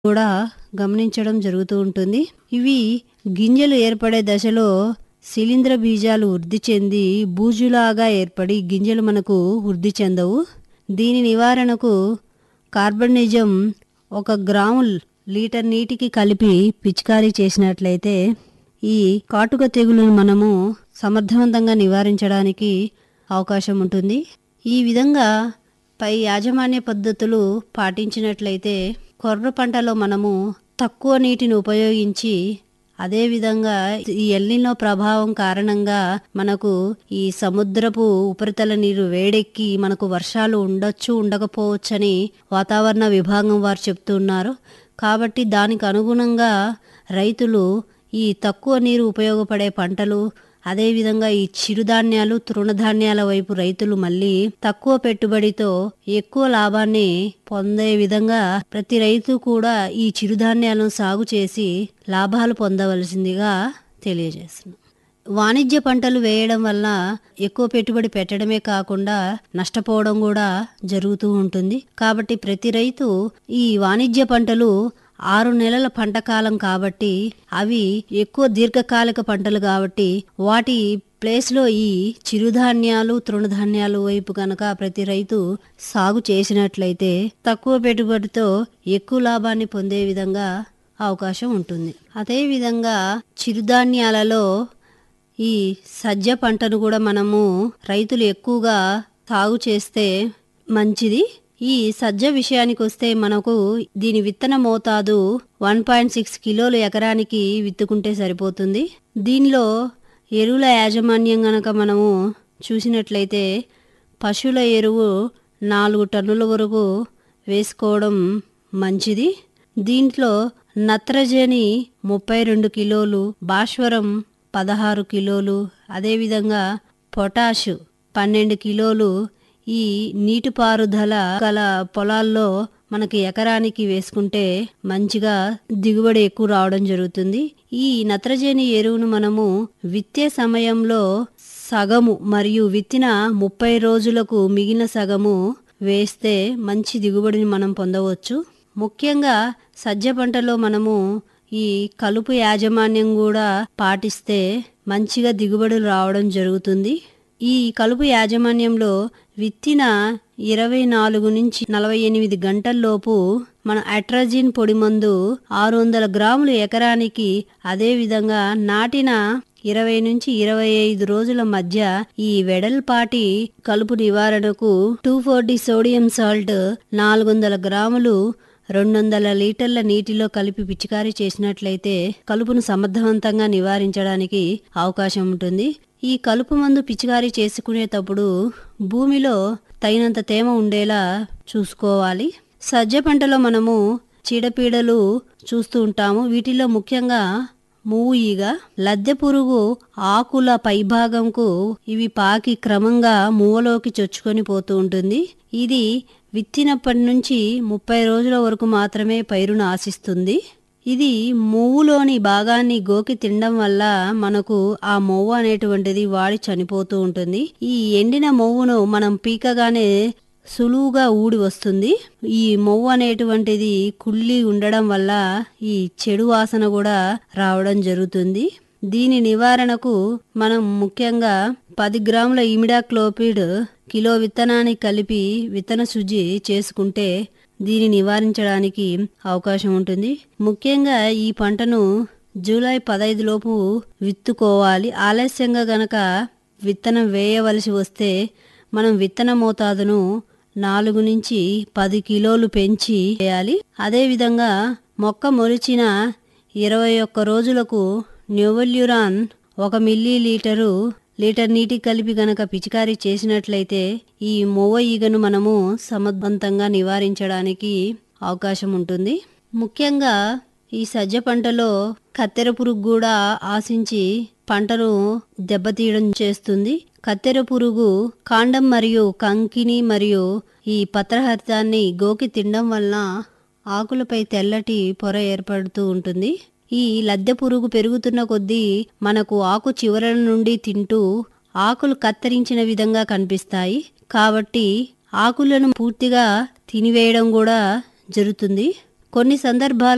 కూడా గమనించడం జరుగుతూ ఉంటుంది ఇవి గింజలు ఏర్పడే దశలో శిలీంద్ర బీజాలు వృద్ధి చెంది బూజులాగా ఏర్పడి గింజలు మనకు వృద్ధి చెందవు దీని నివారణకు కార్బనిజం ఒక గ్రాము లీటర్ నీటికి కలిపి పిచికారీ చేసినట్లయితే ఈ కాటుక తెగులును మనము సమర్థవంతంగా నివారించడానికి అవకాశం ఉంటుంది ఈ విధంగా పై యాజమాన్య పద్ధతులు పాటించినట్లయితే కొర్ర పంటలో మనము తక్కువ నీటిని ఉపయోగించి అదేవిధంగా ఈ ఎల్నినో ప్రభావం కారణంగా మనకు ఈ సముద్రపు ఉపరితల నీరు వేడెక్కి మనకు వర్షాలు ఉండొచ్చు ఉండకపోవచ్చని వాతావరణ విభాగం వారు చెప్తున్నారు కాబట్టి దానికి అనుగుణంగా రైతులు ఈ తక్కువ నీరు ఉపయోగపడే పంటలు అదేవిధంగా ఈ చిరుధాన్యాలు తృణధాన్యాల వైపు రైతులు మళ్ళీ తక్కువ పెట్టుబడితో ఎక్కువ లాభాన్ని పొందే విధంగా ప్రతి రైతు కూడా ఈ చిరుధాన్యాలను సాగు చేసి లాభాలు పొందవలసిందిగా తెలియజేస్తున్నాం వాణిజ్య పంటలు వేయడం వల్ల ఎక్కువ పెట్టుబడి పెట్టడమే కాకుండా నష్టపోవడం కూడా జరుగుతూ ఉంటుంది కాబట్టి ప్రతి రైతు ఈ వాణిజ్య పంటలు ఆరు నెలల పంట కాలం కాబట్టి అవి ఎక్కువ దీర్ఘకాలిక పంటలు కాబట్టి వాటి ప్లేస్లో ఈ చిరుధాన్యాలు తృణధాన్యాలు వైపు కనుక ప్రతి రైతు సాగు చేసినట్లయితే తక్కువ పెట్టుబడితో ఎక్కువ లాభాన్ని పొందే విధంగా అవకాశం ఉంటుంది అదేవిధంగా చిరుధాన్యాలలో ఈ సజ్జ పంటను కూడా మనము రైతులు ఎక్కువగా సాగు చేస్తే మంచిది ఈ సజ్జ విషయానికి వస్తే మనకు దీని విత్తన మోతాదు వన్ పాయింట్ సిక్స్ కిలోలు ఎకరానికి విత్తుకుంటే సరిపోతుంది దీనిలో ఎరువుల యాజమాన్యం గనక మనము చూసినట్లయితే పశువుల ఎరువు నాలుగు టన్నుల వరకు వేసుకోవడం మంచిది దీంట్లో నత్రజని ముప్పై రెండు కిలోలు భాస్వరం పదహారు కిలోలు అదేవిధంగా పొటాషు పన్నెండు కిలోలు ఈ నీటిపారుదల గల పొలాల్లో మనకి ఎకరానికి వేసుకుంటే మంచిగా దిగుబడి ఎక్కువ రావడం జరుగుతుంది ఈ నత్రజని ఎరువును మనము విత్తే సమయంలో సగము మరియు విత్తిన ముప్పై రోజులకు మిగిలిన సగము వేస్తే మంచి దిగుబడిని మనం పొందవచ్చు ముఖ్యంగా సజ్జ పంటలో మనము ఈ కలుపు యాజమాన్యం కూడా పాటిస్తే మంచిగా దిగుబడులు రావడం జరుగుతుంది ఈ కలుపు యాజమాన్యంలో విత్తిన ఇరవై నాలుగు నుంచి నలభై ఎనిమిది గంటల్లోపు మన అట్రాజిన్ పొడి మందు ఆరు వందల గ్రాములు ఎకరానికి అదేవిధంగా నాటిన ఇరవై నుంచి ఇరవై ఐదు రోజుల మధ్య ఈ వెడల్పాటి కలుపు నివారణకు టూ ఫోర్టీ సోడియం సాల్ట్ నాలుగు వందల గ్రాములు రెండు వందల లీటర్ల నీటిలో కలిపి పిచికారీ చేసినట్లయితే కలుపును సమర్థవంతంగా నివారించడానికి అవకాశం ఉంటుంది ఈ కలుపు మందు పిచికారీ చేసుకునేటప్పుడు భూమిలో తగినంత తేమ ఉండేలా చూసుకోవాలి సజ్జ పంటలో మనము చీడపీడలు చూస్తూ ఉంటాము వీటిలో ముఖ్యంగా మూవు ఈగ లద్దె పురుగు ఆకుల పైభాగంకు ఇవి పాకి క్రమంగా మూవలోకి చొచ్చుకొని పోతూ ఉంటుంది ఇది విత్తినప్పటి నుంచి ముప్పై రోజుల వరకు మాత్రమే పైరును ఆశిస్తుంది ఇది మూవులోని భాగాన్ని గోకి తినడం వల్ల మనకు ఆ మొవ్వు అనేటువంటిది వాడి చనిపోతూ ఉంటుంది ఈ ఎండిన మొవ్వును మనం పీకగానే సులువుగా ఊడి వస్తుంది ఈ మొవ్వు అనేటువంటిది కుళ్ళి ఉండడం వల్ల ఈ చెడు వాసన కూడా రావడం జరుగుతుంది దీని నివారణకు మనం ముఖ్యంగా పది గ్రాముల ఇమిడాక్లోపిడ్ కిలో విత్తనానికి కలిపి విత్తన శుద్ధి చేసుకుంటే దీన్ని నివారించడానికి అవకాశం ఉంటుంది ముఖ్యంగా ఈ పంటను జూలై పదైదు లోపు విత్తుకోవాలి ఆలస్యంగా గనక విత్తనం వేయవలసి వస్తే మనం విత్తన మోతాదును నాలుగు నుంచి పది కిలోలు పెంచి వేయాలి అదేవిధంగా మొక్క మొలిచిన ఇరవై ఒక్క రోజులకు న్యూవల్యూరాన్ ఒక మిల్లీ లీటరు లీటర్ నీటి కలిపి గనక పిచికారీ చేసినట్లయితే ఈ మొవ్వ ఈగను మనము సమర్థవంతంగా నివారించడానికి అవకాశం ఉంటుంది ముఖ్యంగా ఈ సజ్జ పంటలో కత్తెర పురుగు కూడా ఆశించి పంటను దెబ్బతీయడం చేస్తుంది కత్తెర పురుగు కాండం మరియు కంకిని మరియు ఈ పత్రహరితాన్ని గోకి తినడం వలన ఆకులపై తెల్లటి పొర ఏర్పడుతూ ఉంటుంది ఈ లద్దె పురుగు పెరుగుతున్న కొద్దీ మనకు ఆకు చివరల నుండి తింటూ ఆకులు కత్తిరించిన విధంగా కనిపిస్తాయి కాబట్టి ఆకులను పూర్తిగా తినివేయడం కూడా జరుగుతుంది కొన్ని సందర్భాల్లో